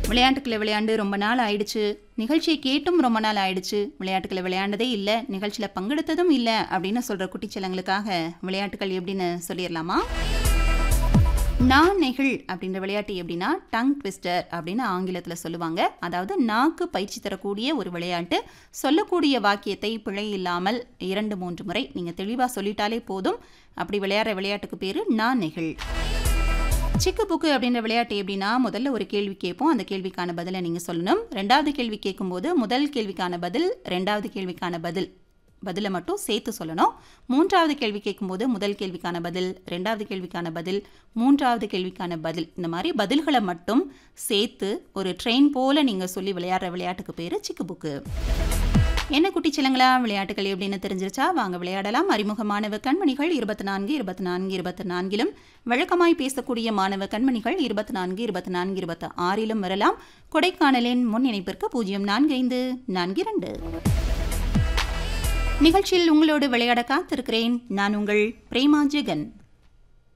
விளையாட்டுக்களை விளையாண்டு ரொம்ப நாள் ஆயிடுச்சு நிகழ்ச்சியை கேட்டும் ரொம்ப நாள் ஆயிடுச்சு விளையாட்டுக்களை விளையாண்டதே இல்லை நிகழ்ச்சியில் பங்கெடுத்ததும் இல்லை அப்படின்னு சொல்கிற குட்டிச்சலங்களுக்காக விளையாட்டுகள் எப்படின்னு சொல்லிடலாமா நான் நெகிழ் அப்படின்ற விளையாட்டு எப்படின்னா டங் ட்விஸ்டர் அப்படின்னு ஆங்கிலத்தில் சொல்லுவாங்க அதாவது நாக்கு பயிற்சி தரக்கூடிய ஒரு விளையாட்டு சொல்லக்கூடிய வாக்கியத்தை பிழை இல்லாமல் இரண்டு மூன்று முறை நீங்கள் தெளிவாக சொல்லிட்டாலே போதும் அப்படி விளையாடுற விளையாட்டுக்கு பேர் நான் நெகிழ் சிக்கு புக்கு அப்படின்ற விளையாட்டு எப்படின்னா முதல்ல ஒரு கேள்வி கேட்போம் அந்த கேள்விக்கான பதிலை நீங்கள் சொல்லணும் ரெண்டாவது கேள்வி கேட்கும்போது முதல் கேள்விக்கான பதில் ரெண்டாவது கேள்விக்கான பதில் பதிலை மட்டும் சேர்த்து சொல்லணும் மூன்றாவது கேள்வி கேட்கும்போது முதல் கேள்விக்கான பதில் ரெண்டாவது கேள்விக்கான பதில் மூன்றாவது கேள்விக்கான பதில் இந்த மாதிரி பதில்களை மட்டும் சேர்த்து ஒரு ட்ரெயின் போல் நீங்கள் சொல்லி விளையாடுற விளையாட்டுக்கு பேர் சிக்கு புக்கு என்ன குட்டிச்சிலங்களா விளையாட்டுகள் எப்படின்னு தெரிஞ்சிருச்சா வாங்க விளையாடலாம் அறிமுக மாணவ கண்மணிகள் இருபத்தி நான்கு இருபத்தி நான்கு இருபத்தி நான்கிலும் வழக்கமாய் பேசக்கூடிய மாணவ கண்மணிகள் இருபத்தி நான்கு இருபத்தி நான்கு இருபத்தி ஆறிலும் வரலாம் கொடைக்கானலின் முன் இணைப்பிற்கு பூஜ்ஜியம் நான்கு ஐந்து நான்கு இரண்டு நிகழ்ச்சியில் உங்களோடு விளையாட காத்திருக்கிறேன் நான் உங்கள் பிரேமா ஜெகன்